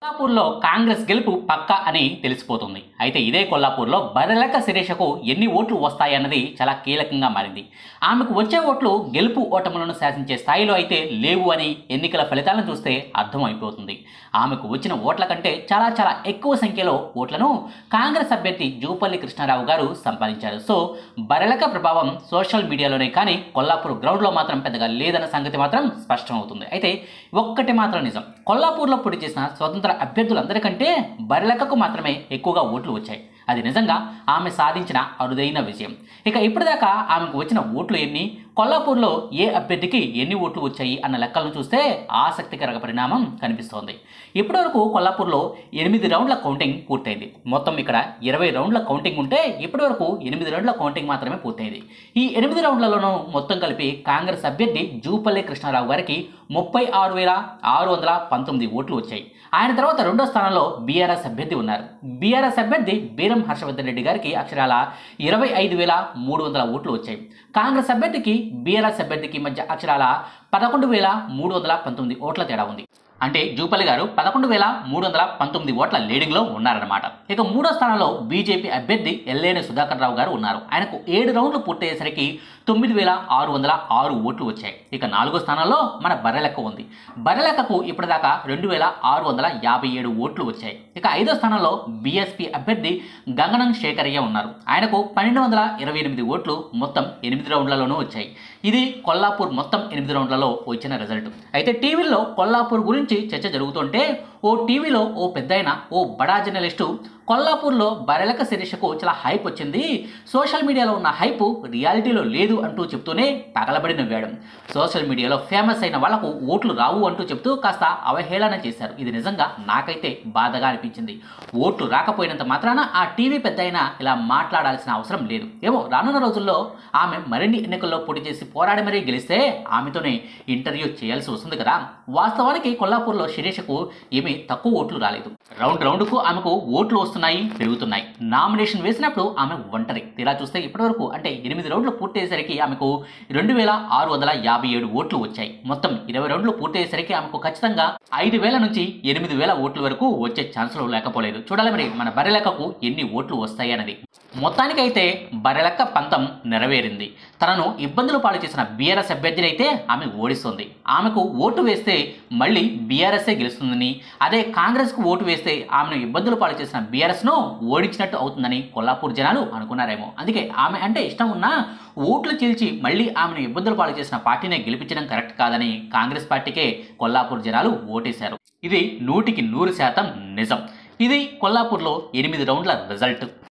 కొల్లాపూర్లో కాంగ్రెస్ గెలుపు పక్కా అని తెలిసిపోతుంది అయితే ఇదే కొల్లాపూర్లో బరలక శిరీషకు ఎన్ని ఓట్లు వస్తాయన్నది చాలా కీలకంగా మారింది ఆమెకు వచ్చే ఓట్లు గెలుపు ఓటములను శాసించే స్థాయిలో అయితే లేవు అని ఎన్నికల ఫలితాలను చూస్తే అర్థమైపోతుంది ఆమెకు వచ్చిన ఓట్ల కంటే చాలా చాలా ఎక్కువ సంఖ్యలో ఓట్లను కాంగ్రెస్ అభ్యర్థి జూపల్లి కృష్ణారావు గారు సంపాదించారు సో బరలక ప్రభావం సోషల్ మీడియాలోనే కానీ కొల్లాపూర్ గ్రౌండ్లో మాత్రం పెద్దగా లేదన్న సంగతి మాత్రం స్పష్టమవుతుంది అయితే ఒక్కటి మాత్రం నిజం కొల్లాపూర్లో పోటీ చేసిన స్వతంత్ర అభ్యర్థులందరికంటే బరలకకు మాత్రమే ఎక్కువగా ఓట్లు వచ్చాయి అది నిజంగా ఆమె సాధించిన అరుదైన విజయం ఇక ఇప్పటిదాకా ఆమెకు వచ్చిన ఓట్లు ఎన్ని కొల్లాపూర్లో ఏ అభ్యర్థికి ఎన్ని ఓట్లు వచ్చాయి అన్న లెక్కలను చూస్తే ఆసక్తికర పరిణామం కనిపిస్తోంది ఇప్పటివరకు కొల్లాపూర్లో ఎనిమిది రౌండ్ల కౌంటింగ్ పూర్తయింది మొత్తం ఇక్కడ ఇరవై రౌండ్ల కౌంటింగ్ ఉంటే ఇప్పటివరకు ఎనిమిది రౌండ్ల కౌంటింగ్ మాత్రమే పూర్తయింది ఈ ఎనిమిది రౌండ్లలోనూ మొత్తం కలిపి కాంగ్రెస్ అభ్యర్థి జూపల్లి కృష్ణారావు గారికి ముప్పై ఆరు వేల ఆరు వందల పంతొమ్మిది ఓట్లు వచ్చాయి ఆయన తర్వాత రెండో స్థానంలో బీఆర్ఎస్ అభ్యర్థి ఉన్నారు బీఆర్ఎస్ అభ్యర్థి బీరం హర్షవర్ధన్ రెడ్డి గారికి అక్షరాల ఇరవై ఐదు వేల మూడు వందల ఓట్లు వచ్చాయి కాంగ్రెస్ అభ్యర్థికి బీఆర్ఎస్ అభ్యర్థికి మధ్య అక్షరాల పదకొండు వేల మూడు వందల పంతొమ్మిది ఓట్ల తేడా ఉంది అంటే జూపల్లి గారు పదకొండు వేల మూడు వందల పంతొమ్మిది ఓట్ల లీడింగ్లో ఉన్నారన్నమాట ఇక మూడో స్థానంలో బీజేపీ అభ్యర్థి ఎల్లేని సుధాకర్ రావు గారు ఉన్నారు ఆయనకు ఏడు రౌండ్లు పూర్తయ్యేసరికి తొమ్మిది వేల ఆరు వందల ఆరు ఓట్లు వచ్చాయి ఇక నాలుగో స్థానంలో మన బర్రెలెక్క ఉంది బర్రెలెక్కకు ఇప్పటిదాకా రెండు వేల ఆరు వందల యాభై ఏడు ఓట్లు వచ్చాయి ఇక ఐదో స్థానంలో బీఎస్పీ అభ్యర్థి గంగనం శేఖరయ్య ఉన్నారు ఆయనకు పన్నెండు వందల ఇరవై ఎనిమిది ఓట్లు మొత్తం ఎనిమిది రౌండ్లలోనూ వచ్చాయి ఇది కొల్లాపూర్ మొత్తం ఎనిమిది రౌండ్లలో వచ్చిన రిజల్ట్ అయితే టీవీలో కొల్లాపూర్ గురించి చర్చ జరుగుతుంటే ఓ టీవీలో ఓ పెద్దయిన ఓ బడా జర్నలిస్టు కొల్లాపూర్లో బరెలక శిరీషకు చాలా హైప్ వచ్చింది సోషల్ మీడియాలో ఉన్న హైప్ రియాలిటీలో లేదు అంటూ చెప్తూనే పగలబడి నవ్వాడు సోషల్ మీడియాలో ఫేమస్ అయిన వాళ్లకు ఓట్లు రావు అంటూ చెప్తూ కాస్త అవహేళన చేశారు ఇది నిజంగా నాకైతే బాధగా అనిపించింది ఓట్లు రాకపోయినంత మాత్రాన ఆ టీవీ పెద్ద ఇలా మాట్లాడాల్సిన అవసరం లేదు ఏమో రానున్న రోజుల్లో ఆమె మరిన్ని ఎన్నికల్లో పోటీ చేసి పోరాడి మరీ గెలిస్తే ఆమెతోనే ఇంటర్వ్యూ చేయాల్సి వస్తుంది కదా వాస్తవానికి కొల్లాపూర్లో శిరీషకు ఏమీ తక్కువ ఓట్లు రాలేదు రౌండ్ రౌండ్కు ఆమెకు ఓట్లు వస్తున్నాయి పెరుగుతున్నాయి నామినేషన్ వేసినప్పుడు ఆమె ఒంటరి తీరా చూస్తే ఇప్పటివరకు అంటే ఎనిమిది రౌండ్లు పూర్తయ్యేసరికి ఆమెకు రెండు వేల ఆరు వందల యాభై ఏడు ఓట్లు వచ్చాయి మొత్తం ఇరవై రౌండ్లు పూర్తయ్యేసరికి ఆమెకు ఖచ్చితంగా ఐదు వేల నుంచి ఎనిమిది వేల ఓట్ల వరకు వచ్చే ఛాన్సులు లేకపోలేదు చూడాలి మరి మన బర్రెలెక్కకు ఎన్ని ఓట్లు వస్తాయి అన్నది మొత్తానికైతే బరెలక్క పంతం నెరవేరింది తనను ఇబ్బందులు పాలు చేసిన బీఆర్ఎస్ అభ్యర్థిని అయితే ఆమె ఓడిస్తుంది ఆమెకు ఓటు వేస్తే మళ్ళీ బీఆర్ఎస్ఏ గెలుస్తుందని అదే కాంగ్రెస్కు ఓటు వేస్తే ఆమెను ఇబ్బందులు పాలు చేసిన బీఆర్ఎస్ను ఓడించినట్టు అవుతుందని కొల్లాపూర్ జనాలు అనుకున్నారేమో అందుకే ఆమె అంటే ఇష్టం ఉన్నా ఓట్లు చీల్చి మళ్ళీ ఆమెను ఇబ్బందులు పాలు చేసిన పార్టీనే గెలిపించడం కరెక్ట్ కాదని కాంగ్రెస్ పార్టీకే కొల్లాపూర్ జనాలు ఓటేశారు ఇది నూటికి నూరు శాతం నిజం ఇది కొల్లాపూర్లో ఎనిమిది రౌండ్ల రిజల్ట్